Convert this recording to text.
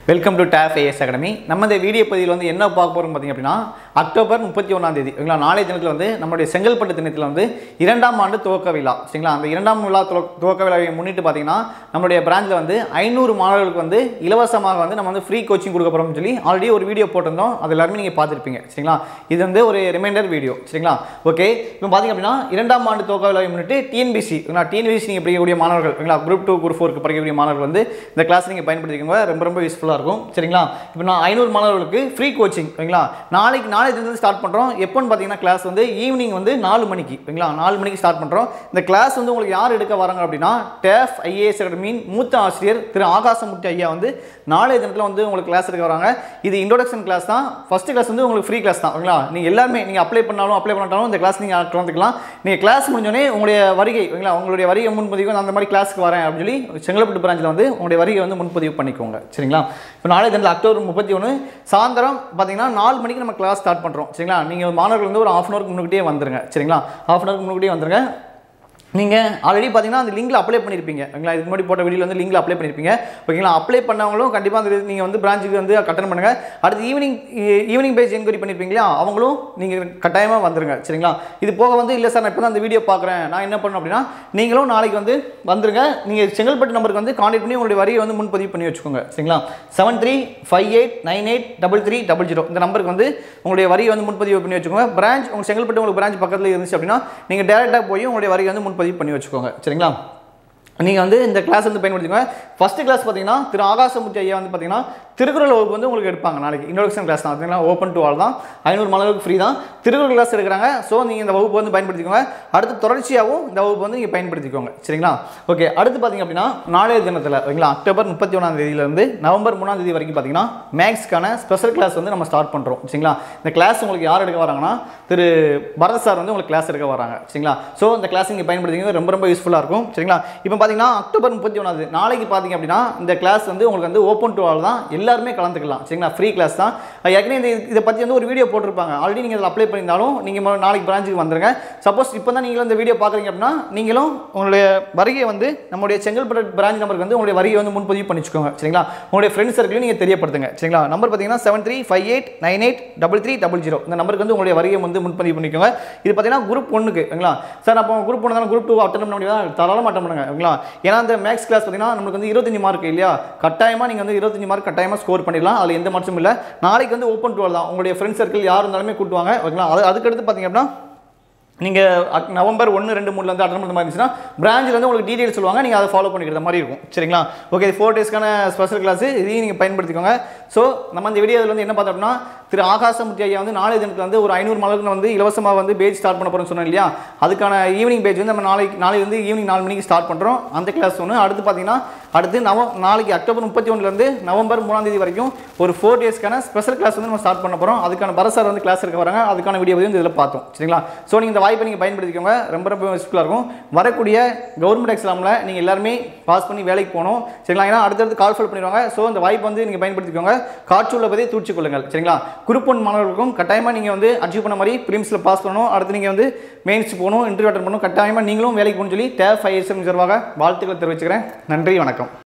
welcome to tab AS academy நம்ம இந்த video பதிவில் வந்து என்ன பார்க்க போகிறோம் பார்த்தீங்க அப்படின்னா அக்டோபர் முப்பத்தி ஒன்றாம் தேதி ஓகேங்களா நாளைய தினத்தில் வந்து நம்மளுடைய செங்கல்பட்டு தினத்தில் வந்து இரண்டாம் ஆண்டு துவக்க விழா சரிங்களா அந்த இரண்டாம் விழா துவக்க- துவக்க விழாவை முன்னிட்டு பார்த்தீங்கன்னா நம்மளுடைய பிரான்ச்சில் வந்து ஐநூறு மாணவர்களுக்கு வந்து இலவசமாக வந்து நம்ம வந்து ஃப்ரீ கோச்சிங் கொடுக்க போகிறோம்னு சொல்லி ஆல்ரெடி ஒரு வீடியோ போட்டிருந்தோம் அது எல்லாருமே நீங்கள் பார்த்துருப்பீங்க சரிங்களா இது வந்து ஒரு ரிமைண்டர் வீடியோ சரிங்களா ஓகே இப்போ பார்த்தீங்க அப்படின்னா இரண்டாம் ஆண்டு துவக்க விழாவை முன்னிட்டு டிஎன்பிசி டிஎன்பிசி நீங்கள் படிக்கக்கூடிய மாணவர்கள் ஓகேங்களா குரூப் டூ குரூப் ஃபோருக்கு படிக்கக்கூடிய மாணவர்கள் வந்து இந்த கிளாஸ் நீங்கள் பயன்படுத்திக்கோங்க ரொம்ப ரொம்ப யூஸ்ஃபுல்லாக இருக்கும் சரிங்களா இப்போ நான் ஐநூறு மாணவர்களுக்கு ஃப்ரீ கோச்சிங் ஓகேங்களா நாளைக்கு நாளை தினத்தில் ஸ்டார்ட் பண்ணுறோம் எப்போன்னு பார்த்தீங்கன்னா கிளாஸ் வந்து ஈவினிங் வந்து நாலு மணிக்கு ஓகேங்களா நாலு மணிக்கு ஸ்டார்ட் பண்ணுறோம் இந்த கிளாஸ் வந்து உங்களுக்கு யார் எடுக்க வராங்க அப்படின்னா டேஃப் ஐஏஎஸ் அகாடமியின் மூத்த ஆசிரியர் திரு ஆகாசமுட்டி ஐயா வந்து நாளைய தினத்தில் வந்து உங்களுக்கு கிளாஸ் எடுக்க வராங்க இது இன்ட்ரோடக்ஷன் கிளாஸ் தான் ஃபர்ஸ்ட் கிளாஸ் வந்து உங்களுக்கு ஃப்ரீ கிளாஸ் தான் ஓகேங்களா நீங்கள் எல்லாருமே நீங்கள் அப்ளை பண்ணாலும் அப்ளை பண்ணாலும் இந்த கிளாஸ் நீங்கள் கலந்துக்கலாம் நீங்கள் கிளாஸ் முடிஞ்சோடனே உங்களுடைய வருகை ஓகேங்களா உங்களுடைய வருகை முன்பதிவு நான் அந்த மாதிரி கிளாஸ்க்கு வரேன் அப்படின்னு சொல்லி செங்கல்பட்டு பிராஞ்சில் வந்து உங்களுடைய வருகை வந்து முன்பதிவு பண்ணிக்கோங்க சரிங்களா இப்போ நாளை தினத்தில் அக்டோபர் முப்பத்தி ஒன்று சாயந்தரம் பார்த்தீங்கன்னா நாலு மணிக்கு நம்ம கிளாஸ் ஸ்டார்ட் பண்ணுறோம் சரிங்களா நீங்கள் மாணவர்கள் வந்து ஒரு ஆஃப் அன் ஹவருக்கு முன்னாடியே வந்துருங்க சரிங்களா ஆஃப் அன் ஹவருக்கு முன்னாடியே வந்துருங்க நீங்கள் ஆல்ரெடி பார்த்தீங்கன்னா அந்த லிங்கில் அப்ளை பண்ணியிருப்பீங்க ஓகேங்களா இதுக்கு முன்னாடி போட்ட வீடியோவில் வந்து லிங்கில் அப்ளை பண்ணியிருப்பீங்க ஓகேங்களா அப்ளை பண்ணவங்களும் கண்டிப்பாக அந்த நீங்கள் வந்து பிரான்ச்சுக்கு வந்து கட்டணம் பண்ணுங்கள் அடுத்து ஈவினிங் ஈவினிங் பேஜ் என்கொயரி பண்ணியிருப்பீங்களா அவங்களும் நீங்கள் கட்டாயமாக வந்துருங்க சரிங்களா இது போக வந்து இல்லை சார் நான் இப்போ தான் அந்த வீடியோ பார்க்குறேன் நான் என்ன பண்ணணும் அப்படின்னா நீங்களும் நாளைக்கு வந்து வந்துருங்க நீங்கள் செங்கல்பட்டு நம்பருக்கு வந்து கான்டாக்ட் பண்ணி உங்களுடைய வரியை வந்து முன்பதிவு பண்ணி வச்சுக்கோங்க சரிங்களா seven three five eight nine eight double three double zero இந்த நம்பருக்கு வந்து உங்களுடைய வரியை வந்து முன்பதிவு பண்ணி வச்சுக்கோங்க பிரான்ச் உங்கள் செங்கல்பட்டு உங்களுக்கு பிரான்ச் பக்கத்தில் இருந்துச்சு அப்படின்னா நீங்கள் டேரெக்டாக போய் உங்களுடைய வரியை வந்து முன்பதிவு பண்ணி வச்சுக்கோங்க சரிங்களா நீங்கள் வந்து இந்த கிளாஸ் வந்து பயன்படுத்திக்கோங்க ஃபஸ்ட்டு கிளாஸ் பார்த்தீங்கன்னா திரு ஆகாசமுத்தி ஐயா வந்து பார்த்தீங்கன்னா திருக்குறள் வகுப்பு வந்து உங்களுக்கு எடுப்பாங்க நாளைக்கு இன்ட்ரோடக்ஷன் கிளாஸ் தான் பார்த்தீங்கன்னா ஓப்பன் டு ஆல் தான் ஐநூறு மாணவர்களுக்கு ஃப்ரீ தான் திருக்குறள் கிளாஸ் எடுக்கிறாங்க ஸோ நீங்கள் இந்த வகுப்பு வந்து பயன்படுத்திக்கோங்க அடுத்து தொடர்ச்சியாகவும் இந்த வகுப்பு வந்து நீங்கள் பயன்படுத்திக்கோங்க சரிங்களா ஓகே அடுத்து பார்த்தீங்க அப்படின்னா நாளைய தினத்தில் ஓகேங்களா அக்டோபர் முப்பத்தி ஒன்றாம் தேதியிலேருந்து நவம்பர் மூணாம் தேதி வரைக்கும் பார்த்தீங்கன்னா மேக்ஸ்க்கான ஸ்பெஷல் கிளாஸ் வந்து நம்ம ஸ்டார்ட் பண்ணுறோம் சரிங்களா இந்த கிளாஸ் உங்களுக்கு யார் எடுக்க வராங்கன்னா திரு பரத் சார் வந்து உங்களுக்கு கிளாஸ் எடுக்க வராங்க சரிங்களா ஸோ இந்த கிளாஸ் நீங்கள் பயன்படுத்திங்க ரொம்ப ரொம்ப யூஸ்ஃபுல்லாக இருக்கும் சரிங்களா இப்போ பார்த்தீங்கன்னா அக்டோபர் முப்பத்தி ஒன்றாவது நாளைக்கு பார்த்தீங்க அப்படின்னா இந்த கிளாஸ் வந்து உங்களுக்கு வந்து ஓப்பன் டு ஆல் தான் எல்லாருமே கலந்துக்கலாம் சரிங்களா ஃப்ரீ கிளாஸ் தான் அஹ் ஏற்கனவே இந்த இதை பற்றி வந்து ஒரு வீடியோ போட்டிருப்பாங்க ஆல்ரெடி நீங்கள் இதில் அப்ளை பண்ணியிருந்தாலும் நீங்கள் நாளைக்கு பிரான்ச்சுக்கு வந்துருங்க சப்போஸ் இப்போ தான் நீங்களும் இந்த வீடியோ பார்க்குறீங்க அப்படின்னா நீங்களும் உங்களுடைய வருகையை வந்து நம்முடைய செங்கல்பட்டு பிரான்ச் நம்பருக்கு வந்து உங்களுடைய வருகையை வந்து முன்பதிவு பண்ணிச்சுக்கோங்க சரிங்களா உங்களுடைய ஃப்ரெண்ட்ஸ் சர்க்கிளையும் நீங்கள் தெரியப்படுத்துங்க சரிங்களா நம்பர் பார்த்தீங்கன்னா seven three five eight nine eight double three double zero இந்த நம்பருக்கு வந்து உங்களுடைய வருகையை வந்து முன்பதிவு பண்ணிக்கோங்க இது பார்த்தீங்கன்னா குரூப் ஒன்றுக்கு ஓகேங்களா சார் அப்போ குரூப் ஒன்று தானே குரூப் டூ அட்டன் பண்ண முடியாது தாராளமாக அட்டன் பண்ணுங்க ஓகேங்களா ஏன்னா அந்த மேக்ஸ் கிளாஸ் பார்த்தீங்கன்னா நமக்கு வந்து இருபத்தஞ்சு மார்க் இல்லையா கட்டாயமாக நீங்கள் வந்து இருபத்தஞ்சு மார்க் கட்டாயமாக ஸ்கோர் பண்ணிடலாம் அதில் எந்த மாற்றமும் இல்லை நாளைக்கு வந்து ஓப்பன் டுவெல் தான் உங்களுடைய ஃப்ரெண்ட்ஸ் சர்க்கிள் யார் இருந்தாலுமே கூட்டுவாங்க ஓகேங்களா அது அதுக்கடுத்து பார்த்தீங்க அப்படின்னா நீங்கள் நவம்பர் ஒன்று ரெண்டு மூணுல வந்து அட்டன் பண்ணுற மாதிரி இருந்துச்சுன்னா பிரான்ச்சில் வந்து உங்களுக்கு டீடைல் சொல்லுவாங்க நீங்கள் அதை ஃபாலோ பண்ணிக்கிற மாதிரி இருக்கும் சரிங்களா ஓகே ஃபோர் டேஸ்க்கான ஸ்பெஷல் கிளாஸ் இதையும் நீங்கள் பயன்படுத்திக்கோங்க ஸோ நம்ம இந்த வீடியோவில் வந்து என்ன பார்த்தோம் அப்படின்னா திரு ஆகாசமுத்தி ஐயா வந்து நாளைய தினத்தில் வந்து ஒரு ஐநூறு மாணவர்கள் வந்து இலவசமாக வந்து பேஜ் ஸ்டார்ட் பண்ண போகிறோம்னு சொன்னோம் இல்லையா அதுக்கான ஈவினிங் பேஜ் வந்து நம்ம நாளைக்கு நாளைக்கு வந்து ஈவினிங் நாலு மணிக்கு ஸ்டார்ட் பண்ணுறோம் அந்த கிளாஸ் ஒன்று அடுத்து பார்த்தீங்கன்னா அடுத்து நவ நாளைக்கு அக்டோபர் முப்பத்தி ஒன்றுலேருந்து நவம்பர் மூணாம் தேதி வரைக்கும் ஒரு ஃபோர் டேஸ்க்கான ஸ்பெஷல் கிளாஸ் வந்து நம்ம ஸ்டார்ட் பண்ண போகிறோம் அதுக்கான பரசார் வந்து கிளாஸ் இருக்க வராங்க அதுக்கான வீடியோ வந்து இதில் பார்த்தோம் சரிங்களா ஸோ நீங்கள் இந்த வாய்ப்பை நீங்கள் பயன்படுத்திக்கோங்க ரொம்ப ரொம்ப யூஸ்ஃபுல்லாக இருக்கும் வரக்கூடிய கவர்மெண்ட் எக்ஸாமில் நீங்கள் எல்லாருமே பாஸ் பண்ணி வேலைக்கு போகணும் சரிங்களா ஏன்னா அடுத்தடுத்து கால் ஃபில் பண்ணிடுவாங்க ஸோ இந்த வாய்ப்பு வந்து நீங்கள் பயன்படுத்திக்கோங்க காற்று உள்ளபதே தூட்சி கொள்ளுங்கள் சரிங்களா குரூப் ஒன் மாணவர்களுக்கும் கட்டாயமாக நீங்கள் வந்து அச்சீவ் பண்ண மாதிரி ப்ரிலிம்ஸில் பாஸ் பண்ணணும் அடுத்து நீங்கள் வந்து மெயின்ஸ் போகணும் இன்டர்வியூ அட்டன் பண்ணணும் கட்டாயமாக நீங்களும் வேலைக்கு போகணும்னு சொல்லி டேப் ஐஎஸ்எம் சார்பாக வாழ்த்துக்களை தெரிவிச்சுக்கிறேன் நன்றி வணக்கம்